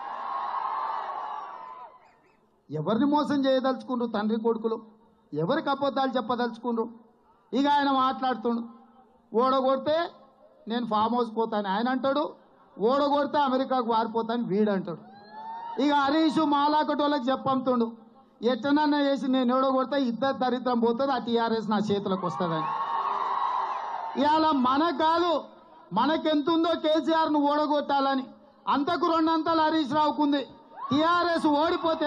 ఎవరిని మోసం చేయదలుచుకుండ్రు తండ్రి కొడుకులు ఎవరికి అబద్ధాలు చెప్పదలుచుకుండ్రు ఇక ఆయన మాట్లాడుతుండు ఓడగొడితే నేను ఫామ్ హౌస్ పోతాను ఆయన అంటాడు ఓడగొడితే అమెరికాకు వారిపోతాను వీడు అంటాడు ఇక హరీష్ మాలాకటోళ్ళకి చెప్పంతుండు ఎట్టనన్నా చేసి నేను ఓడగొడితే ఇద్దరు దరిద్రం పోతుంది ఆ టీఆర్ఎస్ నా చేతులకు వస్తుందని ఇవాళ మనకు కాదు మనకెంతుందో కేసీఆర్ ను ఓడగొట్టాలని అంతకు రెండంతలు హరీష్ రావుకుంది టీఆర్ఎస్ ఓడిపోతే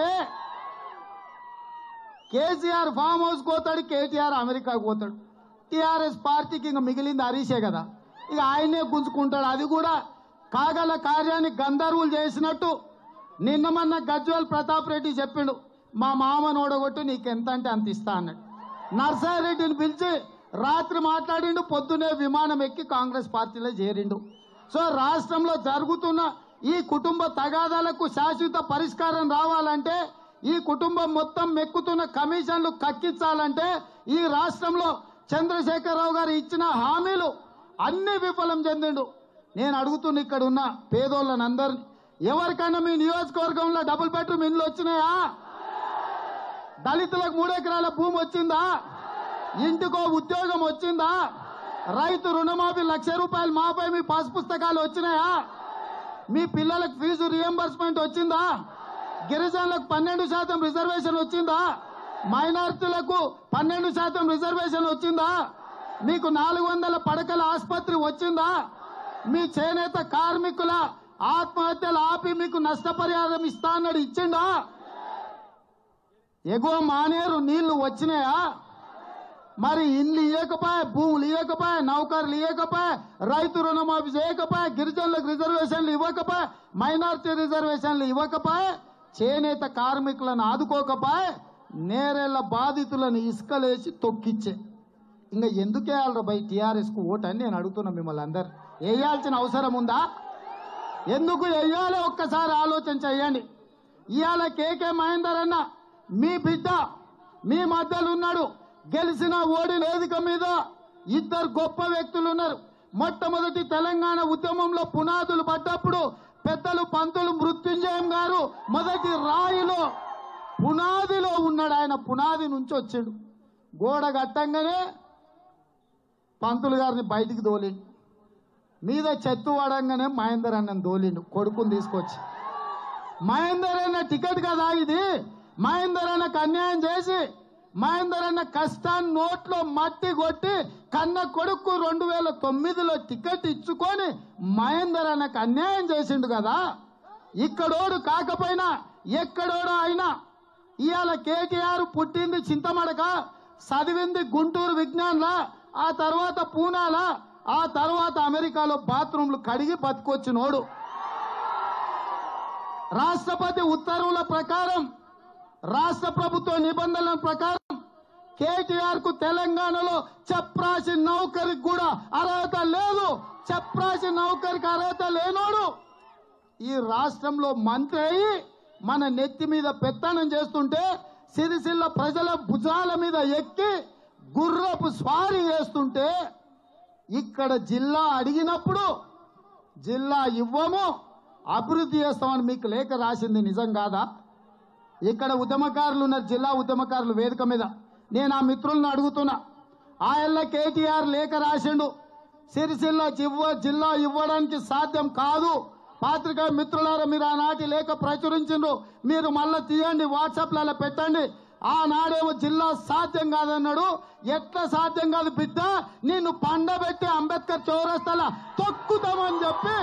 కేసీఆర్ ఫామ్ హౌస్ పోతాడు కేటీఆర్ అమెరికాకు పోతాడు టీఆర్ఎస్ పార్టీకి ఇంకా మిగిలింది హరీషే కదా ఇక ఆయనే గుంజుకుంటాడు అది కూడా కాగల కార్యాన్ని గంధర్వులు చేసినట్టు నిన్న మొన్న గజ్వల్ ప్రతాప్ రెడ్డి చెప్పిండు మా మామను ఓడగొట్టు నీకు ఎంత అంటే అంత ఇస్తా అన్నాడు నర్సారెడ్డిని పిలిచి రాత్రి మాట్లాడిండు పొద్దునే విమానం ఎక్కి కాంగ్రెస్ పార్టీలో చేరిండు సో రాష్ట్రంలో జరుగుతున్న ఈ కుటుంబ తగాదాలకు శాశ్వత పరిష్కారం రావాలంటే ఈ కుటుంబం మొత్తం మెక్కుతున్న కమిషన్లు కక్కించాలంటే ఈ రాష్ట్రంలో చంద్రశేఖరరావు గారు ఇచ్చిన హామీలు అన్ని విఫలం చెందిండు నేను అడుగుతున్న ఇక్కడ ఉన్న పేదోళ్ళని అందరిని ఎవరికైనా మీ నియోజకవర్గంలో డబుల్ బెడ్రూమ్ ఇండ్లు వచ్చినాయా దళితులకు మూడెకరాల భూమి వచ్చిందా ఇంటికో ఉద్యోగం వచ్చిందా రైతు రుణమాఫీ లక్ష రూపాయలు మాపై మీ పాస్ పుస్తకాలు వచ్చినాయా మీ పిల్లలకు ఫీజు రియంబర్స్మెంట్ వచ్చిందా గిరిజనులకు పన్నెండు శాతం రిజర్వేషన్ వచ్చిందా మైనారిటీలకు పన్నెండు శాతం రిజర్వేషన్ వచ్చిందా మీకు నాలుగు వందల పడకల ఆసుపత్రి వచ్చిందా మీ చేనేత కార్మికుల ఆత్మహత్యలు ఆపి మీకు నష్టపరిహారం ఇస్తా అన్నాడు ఇచ్చిండా ఎగువ మానేరు నీళ్లు వచ్చినాయా మరి ఇల్లు ఇవ్వకపోయా భూములు ఇవ్వకపోయా నౌకర్లు ఇవ్వకపోయా రైతు రుణమాఫీ చేయకపోయా గిరిజనులకు రిజర్వేషన్లు ఇవ్వకపోయా మైనారిటీ రిజర్వేషన్లు ఇవ్వకపోయా చేనేత కార్మికులను ఆదుకోకపోయా నేరేళ్ల బాధితులను ఇసుకలేసి తొక్కిచ్చే ఇంకా ఎందుకు వేయాలరా బై టీఆర్ఎస్కు ఓటు అని నేను అడుగుతున్నా మిమ్మల్ని అందరు వేయాల్సిన అవసరం ఉందా ఎందుకు వెయ్యాలో ఒక్కసారి ఆలోచన చేయండి ఇవాళ కేకే మహేందర్ అన్న మీ బిడ్డ మీ మధ్యలో ఉన్నాడు గెలిచిన ఓడిన వేదిక మీద ఇద్దరు గొప్ప వ్యక్తులు ఉన్నారు మొట్టమొదటి తెలంగాణ ఉద్యమంలో పునాదులు పడ్డప్పుడు పెద్దలు పంతులు మృత్యుంజయం గారు మొదటి రాయిలో పునాదిలో ఉన్నాడు ఆయన పునాది నుంచి వచ్చాడు గోడ కట్టంగానే పంతులు గారిని బయటికి తోలిండు మీద చెత్తు వాడంగానే మహేందర్ అన్నని దోలిండు కొడుకుని తీసుకొచ్చి మహేందర్ అన్న టికెట్ కదా ఇది మహేందర్ అన్నకు అన్యాయం చేసి మహేందర్ అన్న కష్టాన్ని నోట్లో మట్టి కొట్టి కన్న కొడుకు రెండు వేల తొమ్మిదిలో టికెట్ ఇచ్చుకొని మహేందర్ అన్నకు అన్యాయం చేసిండు కదా ఇక్కడోడు కాకపోయినా ఎక్కడోడు అయినా ఇవాళ కేటీఆర్ పుట్టింది చింతమడక చదివింది గుంటూరు విజ్ఞాన్లా ఆ తర్వాత పూనాలా ఆ తర్వాత అమెరికాలో బాత్రూంలు కడిగి బతికొచ్చినోడు రాష్ట్రపతి ఉత్తర్వుల ప్రకారం రాష్ట్ర ప్రభుత్వ నిబంధనల ప్రకారం కేటీఆర్ కు తెలంగాణలో చప్రాసి నౌకరికి కూడా అర్హత లేదు చప్రాసి నౌకరికి అర్హత లేనోడు ఈ రాష్ట్రంలో మంత్రి అయి మన నెత్తి మీద పెత్తనం చేస్తుంటే సిరిసిల్ల ప్రజల భుజాల మీద ఎక్కి గుర్రపు స్వారీ చేస్తుంటే ఇక్కడ జిల్లా అడిగినప్పుడు జిల్లా ఇవ్వము అభివృద్ధి చేస్తామని మీకు లేఖ రాసింది నిజం కాదా ఇక్కడ ఉద్యమకారులు ఉన్నారు జిల్లా ఉద్యమకారులు వేదిక మీద నేను ఆ మిత్రులను అడుగుతున్నా ఆయల్ల కేటీఆర్ లేఖ రాసిండు సిరిసిల్ల జివ్వ జిల్లా ఇవ్వడానికి సాధ్యం కాదు పాత్రికా మిత్రులారా మీరు ఆనాటి లేఖ ప్రచురించిండ్రు మీరు మళ్ళీ తీయండి వాట్సాప్లలో పెట్టండి ఆనాడేమో జిల్లా సాధ్యం కాదన్నాడు ఎట్లా సాధ్యం కాదు బిడ్డ నిన్ను పండబెట్టి అంబేద్కర్ చౌరస్తాల తొక్కుతామని చెప్పి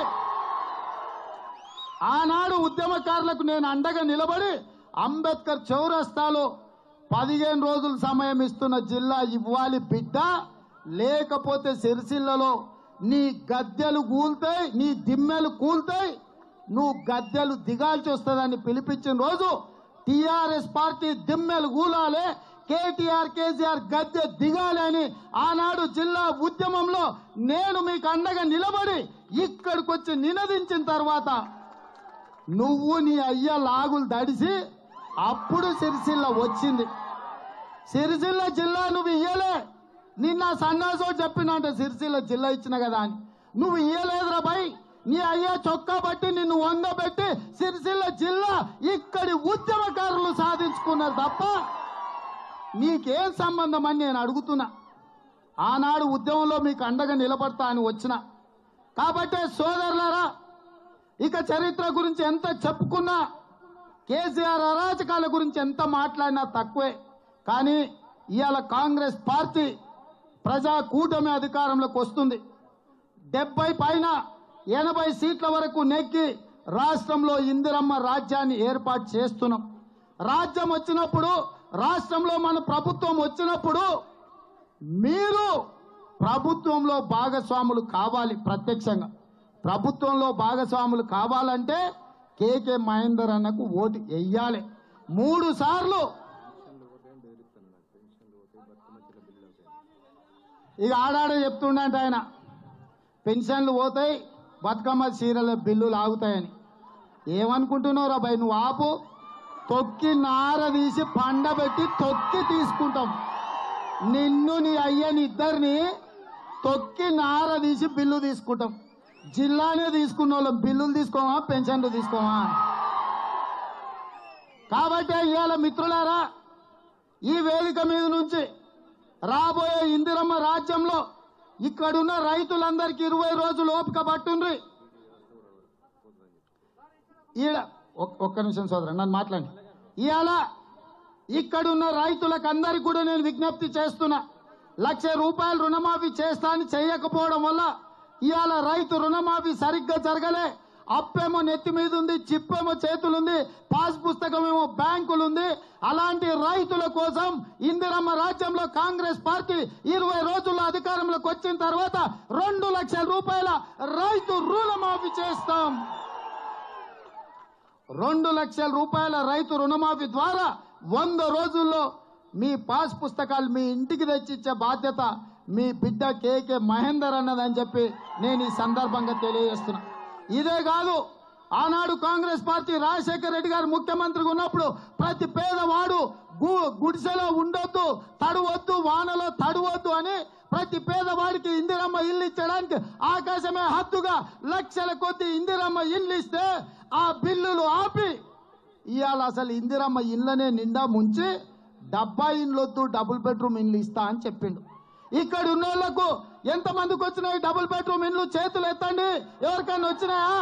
ఆనాడు ఉద్యమకారులకు నేను అండగా నిలబడి అంబేద్కర్ చౌరస్తాలో పదిహేను రోజులు సమయం ఇస్తున్న జిల్లా ఇవ్వాలి బిడ్డ లేకపోతే సిరిసిల్లలో నీ గద్దెలు కూల్తాయి నీ దిమ్మెలు కూల్తాయి నువ్వు గద్దెలు దిగాల్సి వస్తుందని పిలిపించిన రోజు టిఆర్ఎస్ పార్టీ దిమ్మెలు కూలాలే కేటీఆర్ కేసీఆర్ గద్దె దిగాలి అని ఆనాడు జిల్లా ఉద్యమంలో నేను మీకు అండగా నిలబడి ఇక్కడికి వచ్చి నినదించిన తర్వాత నువ్వు నీ అయ్య లాగులు దడిసి అప్పుడు సిరిసిల్ల వచ్చింది సిరిసిల్ల జిల్లా నువ్వు ఇయ్యలే నిన్న సన్నాసో చెప్పినంటే సిరిసిల్ల జిల్లా ఇచ్చిన కదా అని నువ్వు ఇయ్యలేదురా భయ్ నీ అయ్యా చొక్కా బట్టి నిన్ను వంగబెట్టి సిరిసిల్ల జిల్లా ఇక్కడి ఉద్యమకారులు సాధించుకున్నారు తప్ప నీకేం సంబంధం అని నేను అడుగుతున్నా ఆనాడు ఉద్యమంలో మీకు అండగా నిలబడతా అని వచ్చిన కాబట్టే సోదరులారా ఇక చరిత్ర గురించి ఎంత చెప్పుకున్నా కేసీఆర్ అరాచకాల గురించి ఎంత మాట్లాడినా తక్కువే కానీ ఇవాళ కాంగ్రెస్ పార్టీ ప్రజా కూటమి అధికారంలోకి వస్తుంది డెబ్బై పైన ఎనభై సీట్ల వరకు నెగ్గి రాష్ట్రంలో ఇందిరమ్మ రాజ్యాన్ని ఏర్పాటు చేస్తున్నాం రాజ్యం వచ్చినప్పుడు రాష్ట్రంలో మన ప్రభుత్వం వచ్చినప్పుడు మీరు ప్రభుత్వంలో భాగస్వాములు కావాలి ప్రత్యక్షంగా ప్రభుత్వంలో భాగస్వాములు కావాలంటే కేకే మహేందర్ అన్నకు ఓటు వెయ్యాలి మూడు సార్లు ఇక ఆడాడే చెప్తుండంట ఆయన పెన్షన్లు పోతాయి బతుకమ్మ చీరల బిల్లులు ఆగుతాయని ఏమనుకుంటున్నావురా భయ్ నువ్వు ఆపు తొక్కి నార తీసి పండబెట్టి తొక్కి తీసుకుంటాం నిన్ను నీ అయ్యని ఇద్దరిని తొక్కి నార తీసి బిల్లు తీసుకుంటాం జిల్లానే తీసుకున్న వాళ్ళం బిల్లులు తీసుకోమా పెన్షన్లు తీసుకోమా కాబట్టి ఇవాళ మిత్రులారా ఈ వేదిక మీద నుంచి రాబోయే ఇందిరమ్మ రాజ్యంలో ఇక్కడున్న రైతులందరికీ ఇరవై రోజులు ఓపిక పట్టుండ్రి ఈడ ఒక్- ఒక్క నిమిషం సోదరు నన్ను మాట్లాడి ఇవాళ ఇక్కడున్న రైతులకు అందరికి కూడా నేను విజ్ఞప్తి చేస్తున్నా లక్ష రూపాయలు రుణమాఫీ చేస్తా అని చేయకపోవడం వల్ల ఇవాళ రైతు రుణమాఫీ సరిగ్గా జరగలే అప్పేమో నెత్తి మీద ఉంది చిప్పేమో చేతులుంది పాస్ పుస్తకం ఏమో బ్యాంకులుంది అలాంటి రైతుల కోసం ఇందిరమ్మ రాజ్యంలో కాంగ్రెస్ పార్టీ ఇరవై రోజుల్లో అధికారంలోకి వచ్చిన తర్వాత రెండు లక్షల రూపాయల రైతు రుణమాఫీ చేస్తాం రెండు లక్షల రూపాయల రైతు రుణమాఫీ ద్వారా వంద రోజుల్లో మీ పాస్ పుస్తకాలు మీ ఇంటికి తెచ్చిచ్చే బాధ్యత మీ బిడ్డ కేకే మహేందర్ అన్నదని చెప్పి నేను ఈ సందర్భంగా తెలియజేస్తున్నా ఇదే కాదు ఆనాడు కాంగ్రెస్ పార్టీ రాజశేఖర రెడ్డి గారు ముఖ్యమంత్రిగా ఉన్నప్పుడు ప్రతి పేదవాడు గు- గుడిసెలో ఉండొద్దు తడవద్దు వానలో తడవద్దు అని ప్రతి పేదవాడికి ఇందిరమ్మ ఇల్లు ఇచ్చడానికి ఆకాశమే హద్దుగా లక్షల కొద్ది ఇందిరమ్మ ఇల్లు ఇస్తే ఆ బిల్లులు ఆపి ఇవాళ అసలు ఇందిరమ్మ ఇళ్ళనే నిండా ముంచి డబ్బా ఇండ్లొద్దు డబుల్ బెడ్రూమ్ ఇండ్లు ఇస్తా అని చెప్పిండు ఇక్కడ ఉన్న వాళ్ళకు ఎంతమందికి వచ్చినాయి డబుల్ బెడ్రూమ్ ఇండ్లు చేతులు ఎత్తండి ఎవరికైనా వచ్చినాయా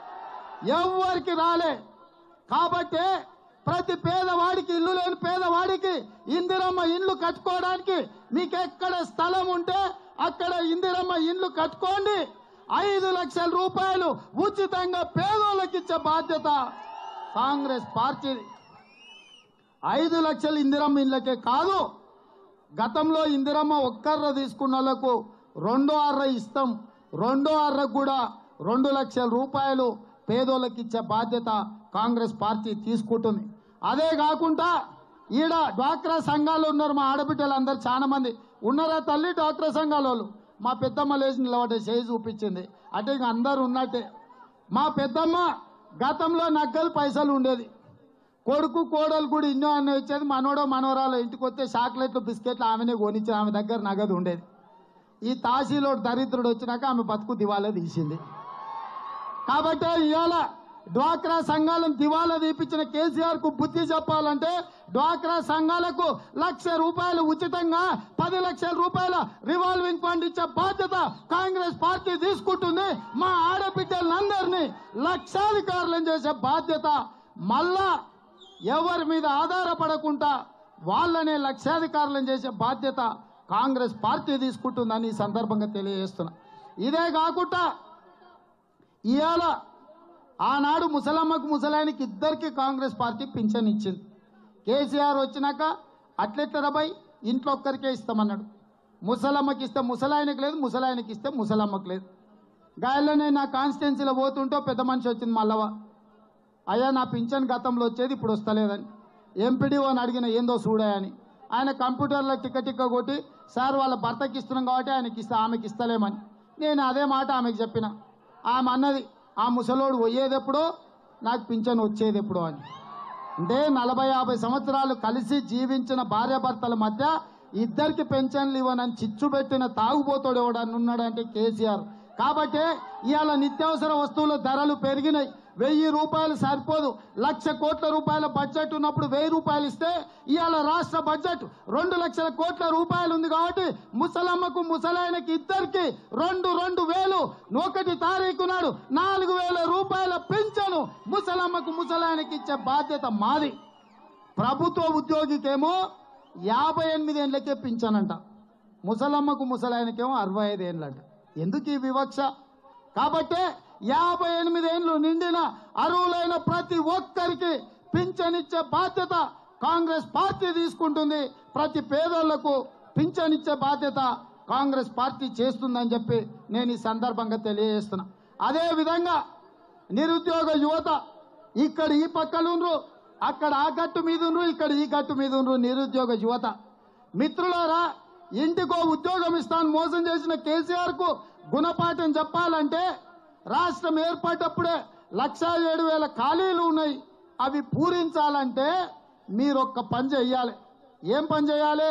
ఎవరికి రాలే కాబట్టి ప్రతి పేదవాడికి ఇల్లు లేని పేదవాడికి ఇందిరమ్మ ఇండ్లు కట్టుకోవడానికి మీకు ఎక్కడ స్థలం ఉంటే అక్కడ ఇందిరమ్మ ఇండ్లు కట్టుకోండి ఐదు లక్షల రూపాయలు ఉచితంగా పేదోళ్ళకి ఇచ్చే బాధ్యత కాంగ్రెస్ పార్టీ ఐదు లక్షలు ఇందిరమ్మ ఇండ్లకే కాదు గతంలో ఇందిరమ్మ ఒక్కర్ర తీసుకున్న వాళ్ళకు రెండో అర్ర ఇస్తాం రెండో అర్రకు కూడా రెండు లక్షల రూపాయలు పేదోళ్ళకి ఇచ్చే బాధ్యత కాంగ్రెస్ పార్టీ తీసుకుంటుంది అదే కాకుండా ఈడ డ్వాక్రా సంఘాలు ఉన్నారు మా ఆడబిడ్డలు అందరు చాలా మంది ఉన్నారా తల్లి డ్వాక్రా సంఘాల వాళ్ళు మా పెద్దమ్మ లేచి నిలబడే చేయి చూపించింది అంటే ఇంక అందరు ఉన్నట్టే మా పెద్దమ్మ గతంలో నగ్గలు పైసలు ఉండేది కొడుకు కోడలు కూడా ఇన్నో అన్న ఇచ్చేది మనోడో మనోరాలు ఇంటికి వస్తే చాక్లెట్లు బిస్కెట్లు ఆమెనే కొనిచ్చి ఆమె దగ్గర నగదు ఉండేది ఈ తాసీలో దరిద్రుడు వచ్చినాక ఆమె బతుకు దివాలా తీసింది కాబట్టి ఇవాళ డ్వాక్రా సంఘాలను దివాలా తీపించిన కేసీఆర్ కు బుద్ధి చెప్పాలంటే డ్వాక్రా సంఘాలకు లక్ష రూపాయలు ఉచితంగా పది లక్షల రూపాయల రివాల్వింగ్ ఫండ్ ఇచ్చే బాధ్యత కాంగ్రెస్ పార్టీ తీసుకుంటుంది మా ఆడబిడ్డలందరినీ లక్షాధికారులను చేసే బాధ్యత మళ్ళా ఎవరి మీద ఆధారపడకుండా వాళ్ళనే లక్షాధికారులను చేసే బాధ్యత కాంగ్రెస్ పార్టీ తీసుకుంటుందని ఈ సందర్భంగా తెలియజేస్తున్నా ఇదే కాకుండా ఇవాళ ఆనాడు ముసలమ్మకు ముసలాయనికి ఇద్దరికి కాంగ్రెస్ పార్టీ పింఛన్ ఇచ్చింది కేసీఆర్ వచ్చినాక అట్లెట్లరాబాయ్ ఇంట్లో ఒక్కరికే ఇస్తామన్నాడు ముసలమ్మకి ఇస్తే ముసలాయనకి లేదు ముసలాయనకి ఇస్తే ముసలమ్మకి లేదు గాయలోనే నా కాన్స్టిట్యున్సీలో పోతుంటే ఓ పెద్ద మనిషి వచ్చింది మల్లవ అయ్యా నా పింఛన్ గతంలో వచ్చేది ఇప్పుడు వస్తలేదని ఎంపీడీఓ అని అడిగిన ఏందో చూడాయని ఆయన కంప్యూటర్లో టిక్క టిక్క కొట్టి సార్ వాళ్ళ భర్తకి ఇస్తున్నాం కాబట్టి ఆయనకి ఇస్తా ఆమెకి ఇస్తలేమని నేను అదే మాట ఆమెకి చెప్పిన ఆమె అన్నది ఆ ముసలోడు పోయేదెప్పుడో నాకు పింఛన్ వచ్చేదెప్పుడో అని అంటే నలభై యాభై సంవత్సరాలు కలిసి జీవించిన భార్యాభర్తల మధ్య ఇద్దరికి పెన్షన్లు ఇవ్వనని చిచ్చు పెట్టిన తాగుబోతాడు ఎవడని ఉన్నాడంటే కేసీఆర్ కాబట్టి ఇవాళ నిత్యావసర వస్తువుల ధరలు పెరిగినాయి వెయ్యి రూపాయలు సరిపోదు లక్ష కోట్ల రూపాయల బడ్జెట్ ఉన్నప్పుడు వెయ్యి రూపాయలు ఇస్తే ఇవాళ రాష్ట్ర బడ్జెట్ రెండు లక్షల కోట్ల రూపాయలు ఉంది కాబట్టి ముసలమ్మకు ముసలాయనకి ఇద్దరికి రెండు రెండు వేలు ఒకటి తారీఖు నాడు నాలుగు వేల రూపాయల పింఛను ముసలమ్మకు ముసలాయనకి ఇచ్చే బాధ్యత మాది ప్రభుత్వ ఉద్యోగికేమో యాభై ఎనిమిది ఏళ్ళకే పింఛనంట ముసలమ్మకు ముసలాయనకేమో అరవై ఐదు ఏళ్ళంట ఎందుకు ఈ వివక్ష కాబట్టే యాభై ఎనిమిది ఏళ్ళు నిండిన అర్హులైన ప్రతి ఒక్కరికి పింఛనిచ్చే బాధ్యత కాంగ్రెస్ పార్టీ తీసుకుంటుంది ప్రతి పేదోళ్లకు పింఛనిచ్చే బాధ్యత కాంగ్రెస్ పార్టీ చేస్తుందని చెప్పి నేను ఈ సందర్భంగా తెలియజేస్తున్నా అదే విధంగా నిరుద్యోగ యువత ఇక్కడ ఈ పక్కలుండ్రు అక్కడ ఆ గట్టు మీద ఉండ్రు ఇక్కడ ఈ గట్టు మీద ఉండ్రు నిరుద్యోగ యువత మిత్రులారా ఇంటికో ఉద్యోగం ఇస్తాను మోసం చేసిన కేసీఆర్ కు గుణపాఠం చెప్పాలంటే రాష్ట్రం ఏర్పడేటప్పుడే లక్ష ఏడు వేల ఖాళీలు ఉన్నాయి అవి పూరించాలంటే మీరు ఒక్క పని చేయాలి ఏం పని చేయాలి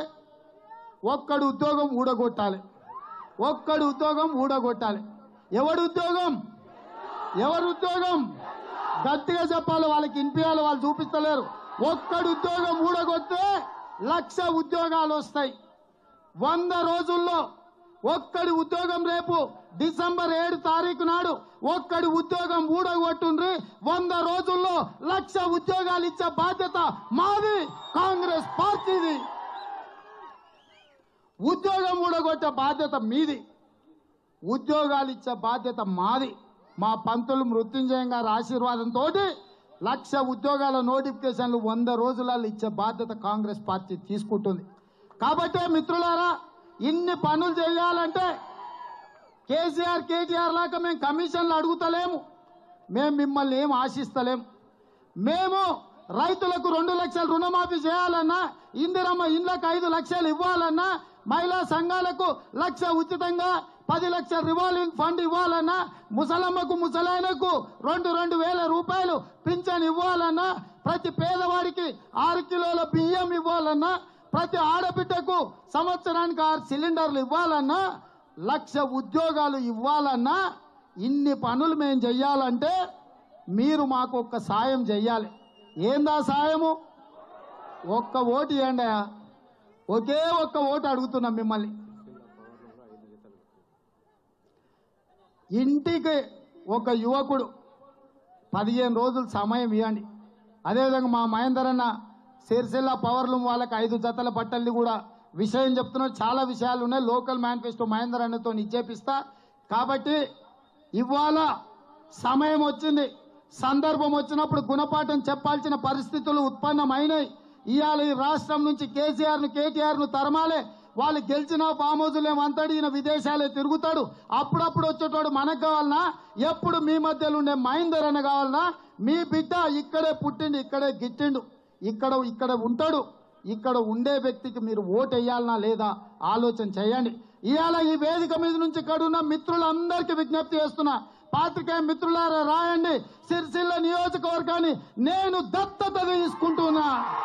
ఒక్కడు ఉద్యోగం ఊడగొట్టాలి ఒక్కడు ఉద్యోగం ఊడగొట్టాలి ఎవడు ఉద్యోగం ఎవరు ఉద్యోగం గట్టిగా చెప్పాలి వాళ్ళకి వినిపించాలి వాళ్ళు చూపిస్తలేరు ఒక్కడు ఉద్యోగం ఊడగొడితే లక్ష ఉద్యోగాలు వస్తాయి వంద రోజుల్లో ఒక్కడి ఉద్యోగం రేపు డిసెంబర్ ఏడు తారీఖు నాడు ఒక్కడి ఉద్యోగం ఊడగొట్టుండ్రి వంద రోజుల్లో లక్ష ఉద్యోగాలు ఇచ్చే బాధ్యత మాది కాంగ్రెస్ పార్టీది ఉద్యోగం ఊడగొట్టే బాధ్యత మీది ఉద్యోగాలు ఇచ్చే బాధ్యత మాది మా పంతులు మృత్యుంజయం గారి ఆశీర్వాదంతో లక్ష ఉద్యోగాల నోటిఫికేషన్లు వంద రోజులలో ఇచ్చే బాధ్యత కాంగ్రెస్ పార్టీ తీసుకుంటుంది కాబట్టే మిత్రులారా ఇన్ని పనులు చేయాలంటే కేసీఆర్ కేటీఆర్ లాగా మేము కమిషన్లు అడుగుతలేము మేము మిమ్మల్ని ఏం ఆశిస్తలేము మేము రైతులకు రెండు లక్షల రుణమాఫీ చేయాలన్నా ఇందిరమ్మ ఇండ్లకు ఐదు లక్షలు ఇవ్వాలన్నా మహిళా సంఘాలకు లక్ష ఉచితంగా పది లక్షల రివాల్వింగ్ ఫండ్ ఇవ్వాలన్నా ముసలమ్మకు ముసలాయనకు రెండు రెండు వేల రూపాయలు పింఛన్ ఇవ్వాలన్నా ప్రతి పేదవాడికి ఆరు కిలోల బియ్యం ఇవ్వాలన్నా ప్రతి ఆడబిడ్డకు సంవత్సరానికి ఆరు సిలిండర్లు ఇవ్వాలన్నా లక్ష ఉద్యోగాలు ఇవ్వాలన్నా ఇన్ని పనులు మేము చెయ్యాలంటే మీరు మాకు ఒక్క సాయం చెయ్యాలి ఏందా సాయము ఒక్క ఓటు ఇవ్వండి ఒకే ఒక్క ఓటు అడుగుతున్నాం మిమ్మల్ని ఇంటికి ఒక యువకుడు పదిహేను రోజులు సమయం ఇవ్వండి అదేవిధంగా మా మహేందర్ అన్న సిరిసిల్ల పవర్లు వాళ్ళకి ఐదు జతల బట్టల్ని కూడా విషయం చెప్తున్నారు చాలా విషయాలు ఉన్నాయి లోకల్ మేనిఫెస్టో మహేందర్ అన్నతో ఇచ్చేపిస్తా కాబట్టి ఇవాళ సమయం వచ్చింది సందర్భం వచ్చినప్పుడు గుణపాఠం చెప్పాల్సిన పరిస్థితులు ఉత్పన్నమైనాయి ఇవాళ ఈ రాష్ట్రం నుంచి కేసీఆర్ ను కేటీఆర్ ను తరమాలే వాళ్ళు గెలిచిన ఫామ్ హౌజులు ఏమంతాడు ఈయన విదేశాలే తిరుగుతాడు అప్పుడప్పుడు వచ్చేటోడు మనకు కావాలనా ఎప్పుడు మీ మధ్యలో ఉండే మహేందర్ అన్న కావాలనా మీ బిడ్డ ఇక్కడే పుట్టిండు ఇక్కడే గిట్టిండు ఇక్కడ ఇక్కడ ఉంటాడు ఇక్కడ ఉండే వ్యక్తికి మీరు ఓటు వేయాలనా లేదా ఆలోచన చేయండి ఇవాళ ఈ వేదిక మీద నుంచి ఇక్కడ ఉన్న మిత్రులందరికీ విజ్ఞప్తి చేస్తున్నా పాత్రికేయ మిత్రులారా రాయండి సిరిసిల్ల నియోజకవర్గాన్ని నేను దత్తత తీసుకుంటున్నా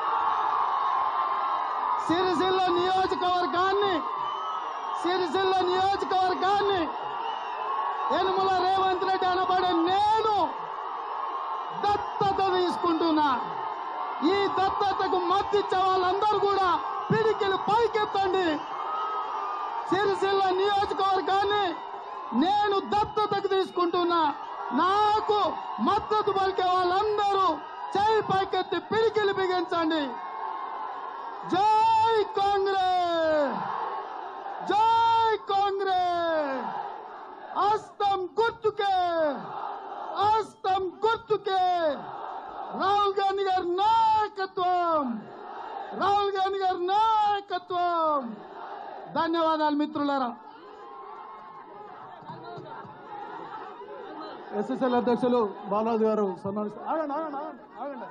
సిరిసిల్ల నియోజకవర్గాన్ని సిరిసిల్ల నియోజకవర్గాన్ని యనుమల రేవంత్ రెడ్డి అనబడే నేను దత్తత తీసుకుంటున్నా ఈ దత్తతకు మద్దతిచ్చే వాళ్ళందరూ కూడా పిడికిలు పైకెత్తండి సిరిసిల్ల నియోజకవర్గాన్ని నేను దత్తతకు తీసుకుంటున్నా నాకు మద్దతు పలికే వాళ్ళందరూ చేయి పైకెత్తి పిడికిలు బిగించండి జై కాంగ్రెస్ జై కాంగ్రెస్ అస్తం గుర్తుకే అస్తం గుర్తుకే రాహుల్ గాంధీ గారి నాయకత్వం రాహుల్ గాంధీ గారి నాయకత్వం ధన్యవాదాలు మిత్రులారా ఎస్ఎస్ఎల్ అధ్యక్షులు బాలాజీ గారు సన్మానిస్తారు ఆగండి ఆగండి ఆగండి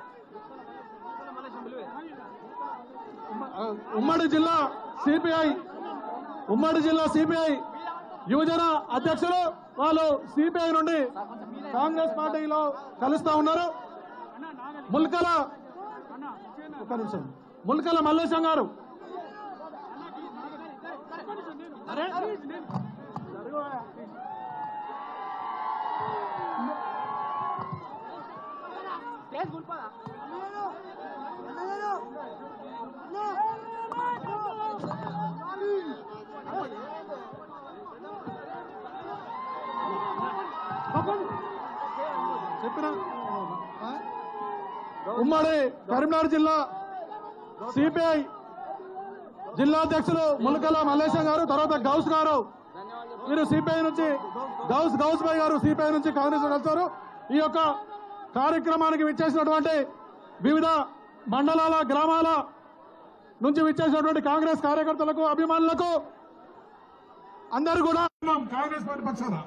ఆగండి ఉమ్మడి జిల్లా సిపిఐ ఉమ్మడి జిల్లా సిపిఐ యువజన అధ్యక్షులు వాళ్ళు సిపిఐ నుండి కాంగ్రెస్ పార్టీలో కలుస్తా ఉన్నారు ముల్కల ఒక నిమిషం ముల్కల మల్లేశం గారు అరే చెప్పిన ఉమ్మడి కరీంనగర్ జిల్లా సిపిఐ జిల్లా అధ్యక్షులు ములకల మల్లేశం గారు తర్వాత గౌస్ గారు మీరు సిపిఐ నుంచి గౌస్ గౌస్ భాయ్ గారు సిపిఐ నుంచి కాంగ్రెస్ కలిసారు ఈ యొక్క కార్యక్రమానికి విచ్చేసినటువంటి వివిధ మండలాల గ్రామాల నుంచి విచ్చేసినటువంటి కాంగ్రెస్ కార్యకర్తలకు అభిమానులకు అందరూ కూడా కాంగ్రెస్ పార్టీ పక్షాన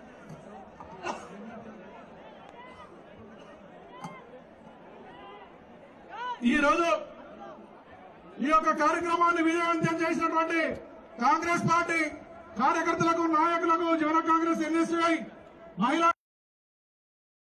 ఈ రోజు ఈ యొక్క కార్యక్రమాన్ని విజయవంతం చేసినటువంటి కాంగ్రెస్ పార్టీ కార్యకర్తలకు నాయకులకు జన కాంగ్రెస్ ఎన్ఎస్ఐ మహిళా